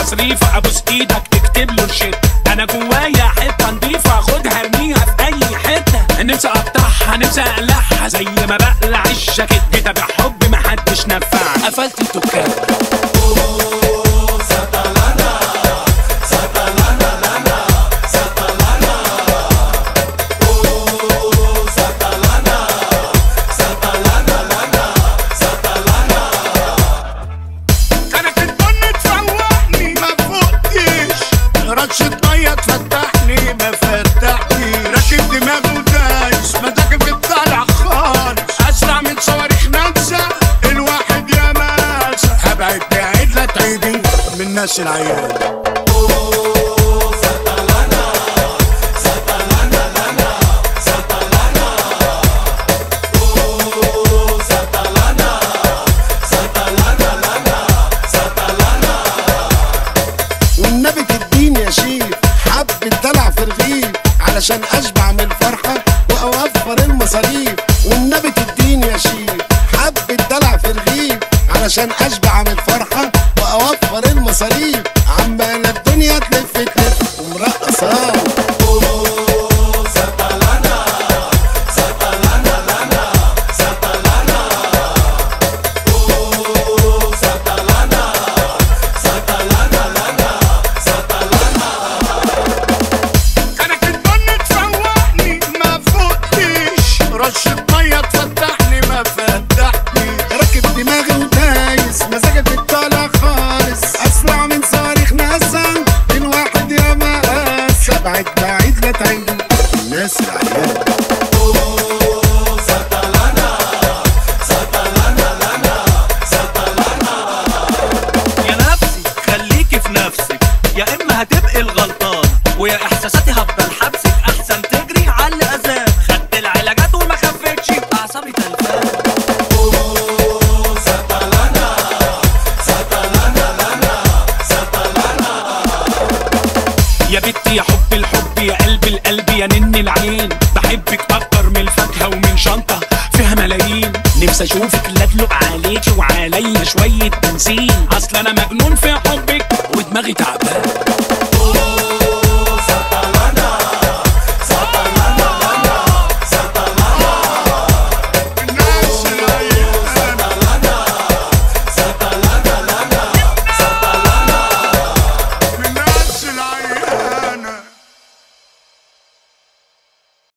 تصريفة ابوس ايدك تكتب له الشت انا جوايا حته نضيفه خدها ارميها في اي حته نفسي اقطعها نفسي اقلعها زي ما بقلع الجاكيت بتابع حب محدش نفعني قفلت الدكان كانت البن تفوقني ما فوقتش رشة مية تفتحني ما فتحني راكب دماغه ودايس مزاجي بتطلع خالص اسرع من صواريخ ناسا الواحد يا ماسة هبعد بعيد لا تعيدي من ناس العيال والنبي تديني يا شيف حبة دلع في رغيف علشان اشبع من الفرحة واوفر المصاريف والنبي تديني يا شيف حبة دلع في رغيف علشان اشبع من الفرحة واوفر المصاريف عمالة الدنيا تلف تلف ومرقصة كانت البن تفوقني ما فوقتش رشة مية تفتحني ما فتحني راكب دماغي ودايس مزاجي بتطلع خالص اسرع من صواريخ ناسا الواحد يا مقاس ابعد بعيد لا تعيد الناس العيال يا نفسي خليكي في نفسك يا اما هتبقي الغلطان ويا احساساتي هفضل حبسك احسن تجري على الاذان خدت العلاجات وما خفتش اعصابي تلفان يا بنتي يا حب الحب يا قلب القلب يا نن العين بحبك اكتر من الفاكهه ومن شنطه فيها ملايين نفسي اشوفك لا ادلق عليكي وعليا شويه بنزين اصل انا مجنون في حبك ودماغي تعبان